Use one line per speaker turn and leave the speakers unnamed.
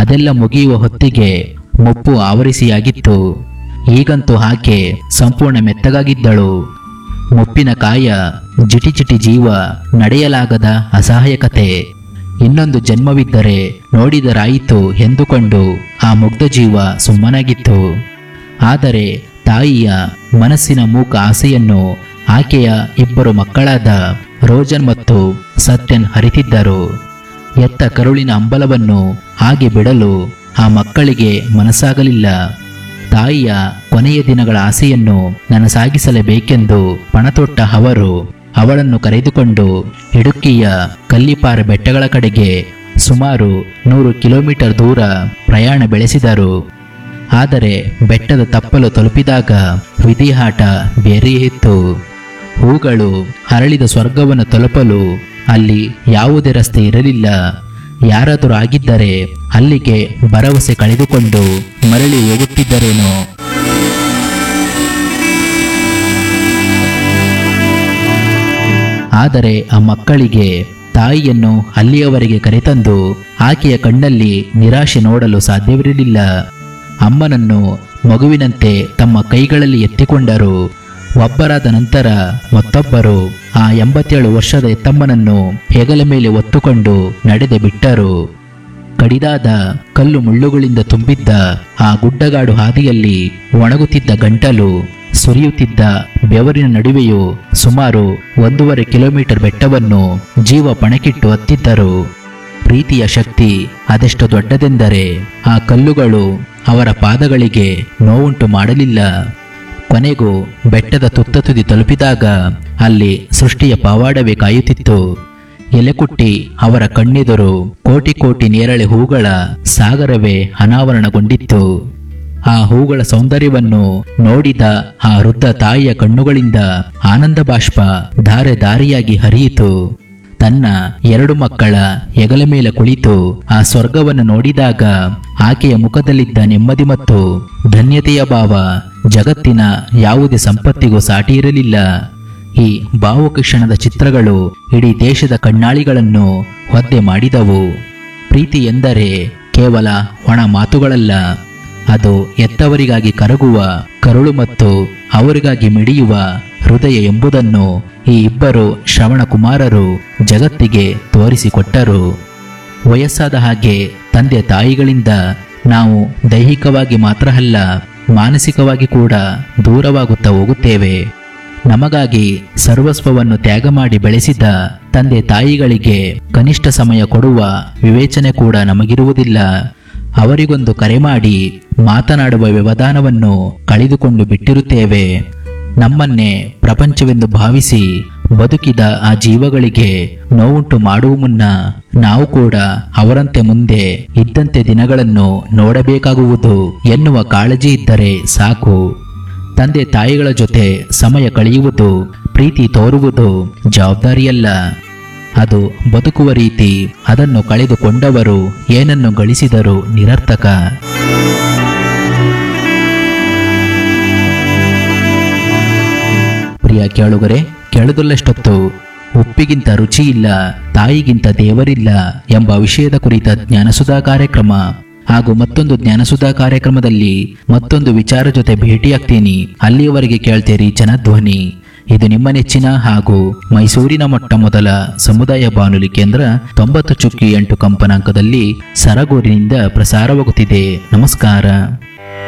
ಅದೆಲ್ಲ ಮುಗಿಯುವ ಹೊತ್ತಿಗೆ ಮುಪ್ಪು ಆವರಿಸಿಯಾಗಿತ್ತು ಈಗಂತೂ ಆಕೆ ಸಂಪೂರ್ಣ ಮೆತ್ತಗಾಗಿದ್ದಳು ಮುಪ್ಪಿನ ಕಾಯ ಜಿಟಿ ಜಿಟಿ ಜೀವ ನಡೆಯಲಾಗದ ಅಸಹಾಯಕತೆ ಇನ್ನೊಂದು ಜನ್ಮವಿದ್ದರೆ ನೋಡಿದರಾಯಿತು ಎಂದುಕೊಂಡು ಆ ಮುಗ್ಧ ಜೀವ ಸುಮ್ಮನಾಗಿತ್ತು ಆದರೆ ತಾಯಿಯ ಮನಸ್ಸಿನ ಮೂಕ ಆಸೆಯನ್ನು ಆಕೆಯ ಇಬ್ಬರು ಮಕ್ಕಳಾದ ರೋಜನ್ ಮತ್ತು ಸತ್ಯನ್ ಹರಿತಿದ್ದರು ಎತ್ತ ಕರುಳಿನ ಅಂಬಲವನ್ನು ಹಾಗೆ ಬಿಡಲು ಆ ಮಕ್ಕಳಿಗೆ ಮನಸ್ಸಾಗಲಿಲ್ಲ ತಾಯಿಯ ಕೊನೆಯ ದಿನಗಳ ಆಸೆಯನ್ನು ನನಸಾಗಿಸಲೇಬೇಕೆಂದು ಪಣತೊಟ್ಟ ಅವರು ಅವಳನ್ನು ಕರೆದುಕೊಂಡು ಇಡುಕ್ಕಿಯ ಕಲ್ಲಿಪಾರ ಬೆಟ್ಟಗಳ ಕಡೆಗೆ ಸುಮಾರು ನೂರು ಕಿಲೋಮೀಟರ್ ದೂರ ಪ್ರಯಾಣ ಬೆಳೆಸಿದರು ಆದರೆ ಬೆಟ್ಟದ ತಪ್ಪಲು ತಲುಪಿದಾಗ ವಿಧಿಹಾಟ ಬೇರೆಯೇ ಇತ್ತು ಹೂಗಳು ಹರಳಿದ ಸ್ವರ್ಗವನ್ನು ತಲುಪಲು ಅಲ್ಲಿ ಯಾವುದೇ ರಸ್ತೆ ಇರಲಿಲ್ಲ ಯಾರಾದರೂ ಆಗಿದ್ದರೆ ಅಲ್ಲಿಗೆ ಭರವಸೆ ಕಳೆದುಕೊಂಡು ಮರಳಿ ಹೋಗುತ್ತಿದ್ದರೇನೋ ಆದರೆ ಆ ಮಕ್ಕಳಿಗೆ ತಾಯಿಯನ್ನು ಅಲ್ಲಿಯವರೆಗೆ ಕರೆತಂದು ಆಕೆಯ ಕಣ್ಣಲ್ಲಿ ನಿರಾಶೆ ನೋಡಲು ಸಾಧ್ಯವಿರಲಿಲ್ಲ ಅಮ್ಮನನ್ನು ಮಗುವಿನಂತೆ ತಮ್ಮ ಕೈಗಳಲ್ಲಿ ಎತ್ತಿಕೊಂಡರು ಒಬ್ಬರಾದ ನಂತರ ಮತ್ತೊಬ್ಬರು ಆ ಎಂಬತ್ತೇಳು ವರ್ಷದ ಎತ್ತಮ್ಮನನ್ನು ಹೆಗಲ ಮೇಲೆ ಒತ್ತುಕೊಂಡು ನಡೆದು ಬಿಟ್ಟರು ಕಡಿದಾದ ಕಲ್ಲು ಮುಳ್ಳುಗಳಿಂದ ತುಂಬಿದ್ದ ಆ ಗುಡ್ಡಗಾಡು ಹಾದಿಯಲ್ಲಿ ಒಣಗುತ್ತಿದ್ದ ಗಂಟಲು ಸುರಿಯುತ್ತಿದ್ದ ಬೆವರಿನ ನಡುವೆಯೂ ಸುಮಾರು ಒಂದೂವರೆ ಕಿಲೋಮೀಟರ್ ಬೆಟ್ಟವನ್ನು ಜೀವ ಪಣಕ್ಕಿಟ್ಟು ಹತ್ತಿದ್ದರು ಪ್ರೀತಿಯ ಶಕ್ತಿ ಅದೆಷ್ಟು ದೊಡ್ಡದೆಂದರೆ ಆ ಕಲ್ಲುಗಳು ಅವರ ಪಾದಗಳಿಗೆ ನೋವುಂಟು ಮಾಡಲಿಲ್ಲ ಕೊನೆಗೂ ಬೆಟ್ಟದ ತುತ್ತ ತುದಿ ತಲುಪಿದಾಗ ಅಲ್ಲಿ ಸೃಷ್ಟಿಯ ಪವಾಡವೇ ಕಾಯುತ್ತಿತ್ತು ಎಲೆಕುಟ್ಟಿ ಅವರ ಕಣ್ಣೆದುರು ಕೋಟಿ ಕೋಟಿ ನೇರಳೆ ಹೂಗಳ ಸಾಗರವೇ ಅನಾವರಣಗೊಂಡಿತ್ತು ಆ ಹೂಗಳ ಸೌಂದರ್ಯವನ್ನು ನೋಡಿದ ಆ ವೃದ್ಧ ತಾಯಿಯ ಕಣ್ಣುಗಳಿಂದ ಆನಂದ ಬಾಷ್ಪ ಧಾರೆ ಧಾರೆಯಾಗಿ ಹರಿಯಿತು ತನ್ನ ಎರಡು ಮಕ್ಕಳ ಹೆಗಲ ಮೇಲೆ ಕುಳಿತು ಆ ಸ್ವರ್ಗವನ್ನು ನೋಡಿದಾಗ ಆಕೆಯ ಮುಖದಲ್ಲಿದ್ದ ನೆಮ್ಮದಿ ಮತ್ತು ಧನ್ಯತೆಯ ಭಾವ ಜಗತ್ತಿನ ಯಾವುದೇ ಸಂಪತ್ತಿಗೂ ಸಾಟಿ ಇರಲಿಲ್ಲ ಈ ಭಾವುಕ ಕ್ಷಣದ ಚಿತ್ರಗಳು ಇಡೀ ದೇಶದ ಕಣ್ಣಾಳಿಗಳನ್ನು ಒದ್ದೆ ಮಾಡಿದವು ಪ್ರೀತಿ ಎಂದರೆ ಕೇವಲ ಒಣ ಮಾತುಗಳಲ್ಲ ಅದು ಎತ್ತವರಿಗಾಗಿ ಕರಗುವ ಕರುಳು ಮತ್ತು ಅವರಿಗಾಗಿ ಮಿಡಿಯುವ ಹೃದಯ ಎಂಬುದನ್ನು ಈ ಇಬ್ಬರು ಶ್ರವಣ ಕುಮಾರರು ಜಗತ್ತಿಗೆ ತೋರಿಸಿಕೊಟ್ಟರು ವಯಸ್ಸಾದ ಹಾಗೆ ತಂದೆ ತಾಯಿಗಳಿಂದ ನಾವು ದೈಹಿಕವಾಗಿ ಮಾತ್ರ ಅಲ್ಲ ಮಾನಸಿಕವಾಗಿ ಕೂಡ ದೂರವಾಗುತ್ತಾ ಹೋಗುತ್ತೇವೆ ನಮಗಾಗಿ ಸರ್ವಸ್ವವನ್ನು ತ್ಯಾಗ ಮಾಡಿ ಬೆಳೆಸಿದ ತಂದೆ ತಾಯಿಗಳಿಗೆ ಕನಿಷ್ಠ ಸಮಯ ಕೊಡುವ ವಿವೇಚನೆ ಕೂಡ ನಮಗಿರುವುದಿಲ್ಲ ಅವರಿಗೊಂದು ಕರೆ ಮಾಡಿ ಮಾತನಾಡುವ ವ್ಯವಧಾನವನ್ನು ಕಳೆದುಕೊಂಡು ಬಿಟ್ಟಿರುತ್ತೇವೆ ನಮ್ಮನ್ನೇ ಪ್ರಪಂಚವೆಂದು ಭಾವಿಸಿ ಬದುಕಿದ ಆ ಜೀವಗಳಿಗೆ ನೋವುಂಟು ಮಾಡುವ ಮುನ್ನ ನಾವು ಕೂಡ ಅವರಂತೆ ಮುಂದೆ ಇದ್ದಂತೆ ದಿನಗಳನ್ನು ನೋಡಬೇಕಾಗುವುದು ಎನ್ನುವ ಕಾಳಜಿ ಇದ್ದರೆ ಸಾಕು ತಂದೆ ತಾಯಿಗಳ ಜೊತೆ ಸಮಯ ಕಳೆಯುವುದು ಪ್ರೀತಿ ತೋರುವುದು ಜವಾಬ್ದಾರಿಯಲ್ಲ ಅದು ಬದುಕುವ ರೀತಿ ಅದನ್ನು ಕಳೆದುಕೊಂಡವರು ಏನನ್ನು ಗಳಿಸಿದರೂ ನಿರರ್ಥಕ ಪ್ರಿಯ ಕೇಳುಗರೆ ಕೆಳದುಳ್ಳಷ್ಟೊತ್ತು ಉಪ್ಪಿಗಿಂತ ರುಚಿ ಇಲ್ಲ ತಾಯಿಗಿಂತ ದೇವರಿಲ್ಲ ಎಂಬ ವಿಷಯದ ಕುರಿತ ಜ್ಞಾನಸುಧಾ ಕಾರ್ಯಕ್ರಮ ಹಾಗೂ ಮತ್ತೊಂದು ಜ್ಞಾನಸುಧಾ ಕಾರ್ಯಕ್ರಮದಲ್ಲಿ ಮತ್ತೊಂದು ವಿಚಾರ ಜೊತೆ ಭೇಟಿಯಾಗ್ತೀನಿ ಅಲ್ಲಿಯವರೆಗೆ ಕೇಳ್ತೀರಿ ಜನಧ್ವನಿ ಇದು ನಿಮ್ಮ ನೆಚ್ಚಿನ ಹಾಗೂ ಮೈಸೂರಿನ ಮೊಟ್ಟ ಮೊದಲ ಸಮುದಾಯ ಬಾನುಲಿ ಕೇಂದ್ರ ತೊಂಬತ್ತು ಚುಕ್ಕಿ ಎಂಟು ಕಂಪನಾಂಕದಲ್ಲಿ ಸರಗೂರಿನಿಂದ ಪ್ರಸಾರವಾಗುತ್ತಿದೆ ನಮಸ್ಕಾರ